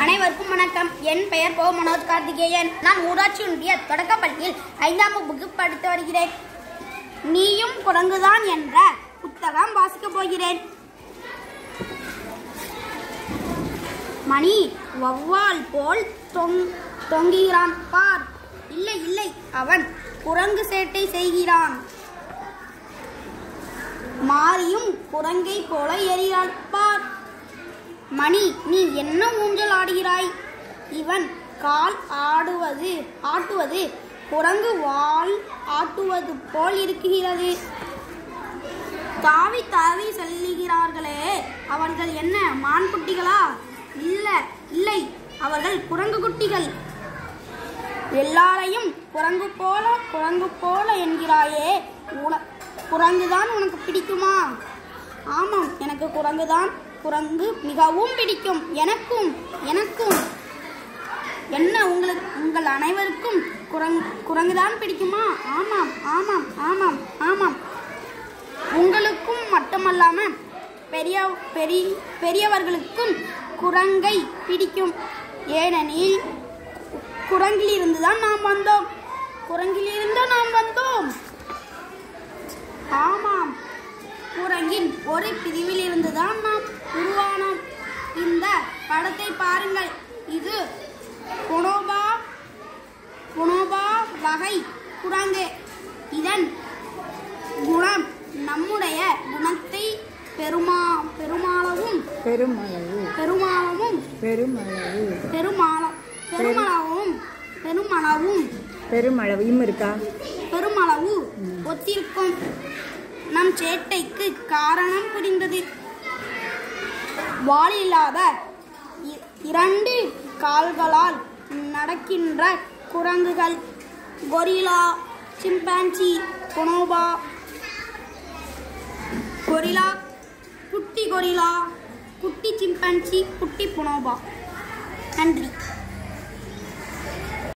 அனைவருக்கும் வணக்கம் என் பெயர் கோ மனோஜ் கார்த்திகேயன் நான் ஊராட்சி ஒன்றிய தொடக்கப்பள்ளியில் ஐந்தாம் வகுப்பு படித்து வருகிறேன் நீயும் குரங்குதான் என்ற புத்தகம் வாசிக்கப் போகிறேன் மணி வௌவால் போல் தொங் தொங்குகிறான் பார் இல்லை இல்லை அவன் குரங்கு சேட்டை செய்கிறான் மாரியும் குரங்கை போல எறிகிறான் பார் மணி நீ என்ன ஊஞ்சல் ஆடுகிறாய் இவன் கால் ஆடுவது ஆட்டுவது குரங்கு வால் ஆட்டுவது போல் இருக்கிறது தாவி தாவி செல்லுகிறார்களே அவர்கள் என்ன மான் குட்டிகளா இல்ல இல்லை அவர்கள் குரங்கு குட்டிகள் எல்லாரையும் குரங்கு போல குரங்கு போல என்கிறாயே உன குரங்குதான் உனக்கு பிடிக்குமா ஆமாம் எனக்கு குரங்குதான் குரங்கு மிகவும் பிடிக்கும் எனக்கும் எனக்கும் என்ன உங்களுக்கு உங்கள் அனைவருக்கும் குரங் குரங்குதான் பிடிக்குமா ஆமாம் ஆமாம் ஆமாம் ஆமாம் உங்களுக்கும் மட்டுமல்லாம பெரிய பெரிய பெரியவர்களுக்கும் குரங்கை பிடிக்கும் ஏனெனில் குரங்கிலிருந்து தான் நாம் வந்தோம் குரங்கிலிருந்து நாம் வந்தோம் ஆமாம் குரங்கின் ஒரு பிரிவில் இருந்து தான் நாம் உருவானோம் இந்த படத்தை பாருங்கள் இது புனோபா புனோபா வகை குரங்கு இதன் குணம் நம்முடைய குணத்தை பெருமா பெருமாளவும் பெருமளவு பெருமாளவும் பெருமளவு பெருமாள பெருமளவும் பெருமளவும் பெருமளவு இம் இருக்கா பெருமளவு ஒத்திருக்கும் நம் சேட்டைக்கு காரணம் புரிந்தது வாலில்லாத இ- இரண்டு கால்களால் நடக்கின்ற குரங்குகள் கொரிலா சிம்பான்சி கொனோபா கொரிலா குட்டி கொரிலா குட்டி சிம்பான்சி குட்டி புனோபா நன்றி